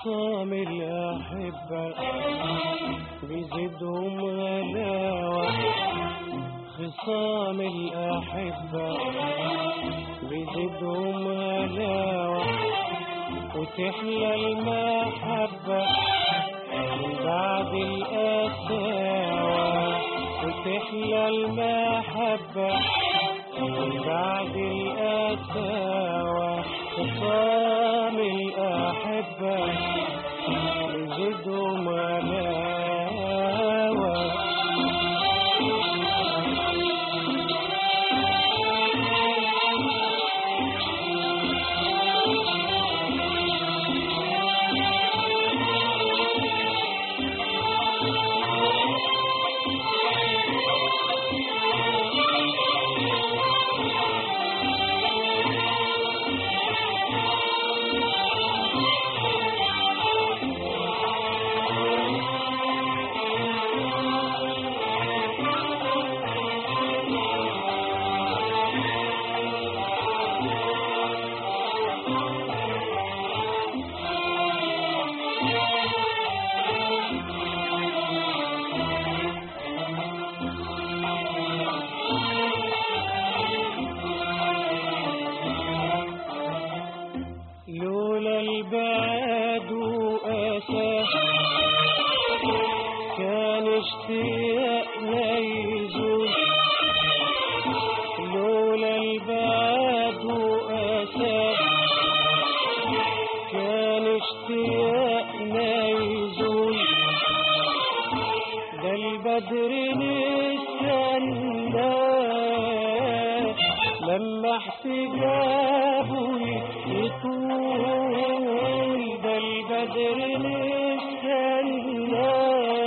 خصام الأحبة بيزيدهم غلاوة خصام الأحبة بيزيدهم غلاوة وتحلى المحبة من بعد القساوة وتحلى المحبة من بعد القساوة خصام الأحبة بيزيدهم غلاوة لولا البعد وأسى كان اشتياقنا يزول لولا البعد وأسى كان اشتياقنا يزول ده البدر نستنى لما احتجابه يطول ده البدر نستنى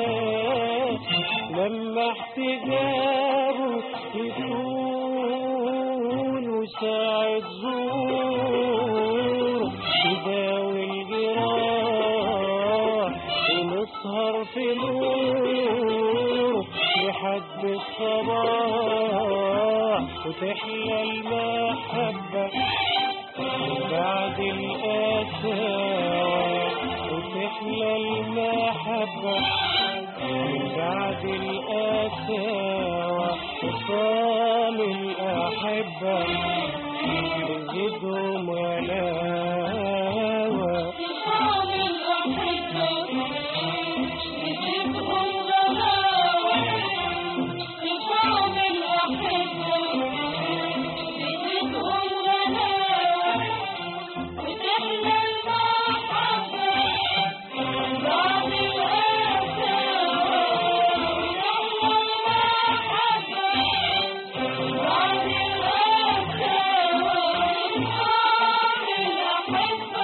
لما احتجابه يطول وساعة زور يداوي الجراح ونسهر في نور لحد الصباح وتحلى المحبة بعد القساوة وتحلى المحبة بعد القساوة خصام الأحبة بزيدهم غلاوة خصام الأحبة بزيدهم غلاوة خصام الأحبة بزيدهم غلاوة وتحلى المحبة بعد القساوة وتحلى المحبة بعد القساوة خصام الأحبة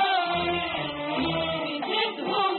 بزيدهم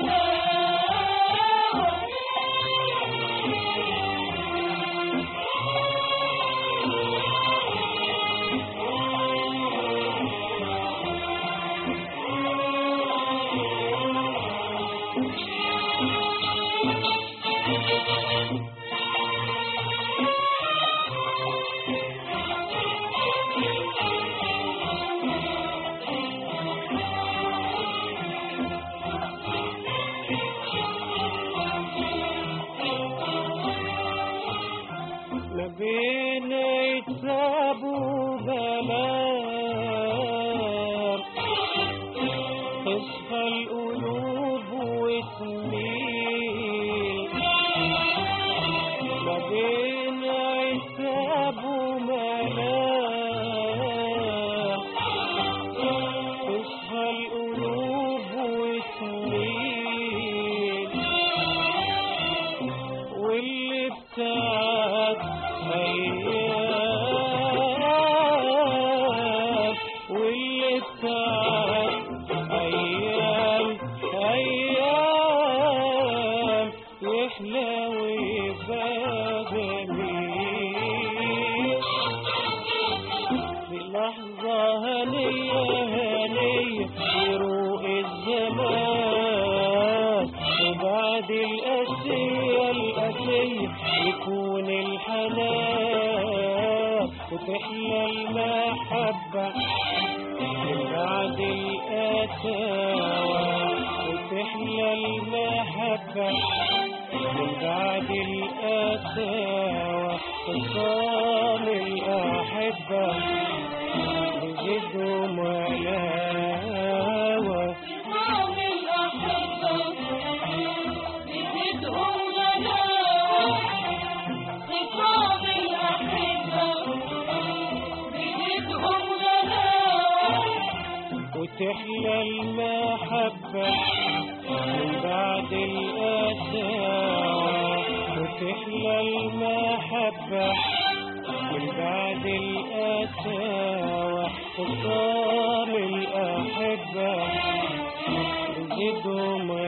ما بين عتاب وبلام تصفى القلوب وتميل ما بين عتاب وملام تصفى القلوب وتميل واللي ابتعد أيام واللي ابتعد أيام أيام يحلى ويبقى جميل في لحظة هنية هنية يروق الزمان وبعد الأسية الأسية يكون الحنان وتحلى المحبة من بعد الأساوة المحبة من بعد القساوة خصام الأحبة بزيدهم ولاوة خصام الأحبة بزيدهم غلاوة خصام الأحبة بزيدهم غلاوة وتحلى المحبة من بعد القساوة وتحلى المحبة من بعد القساوة خصام الأحبة بزيدهم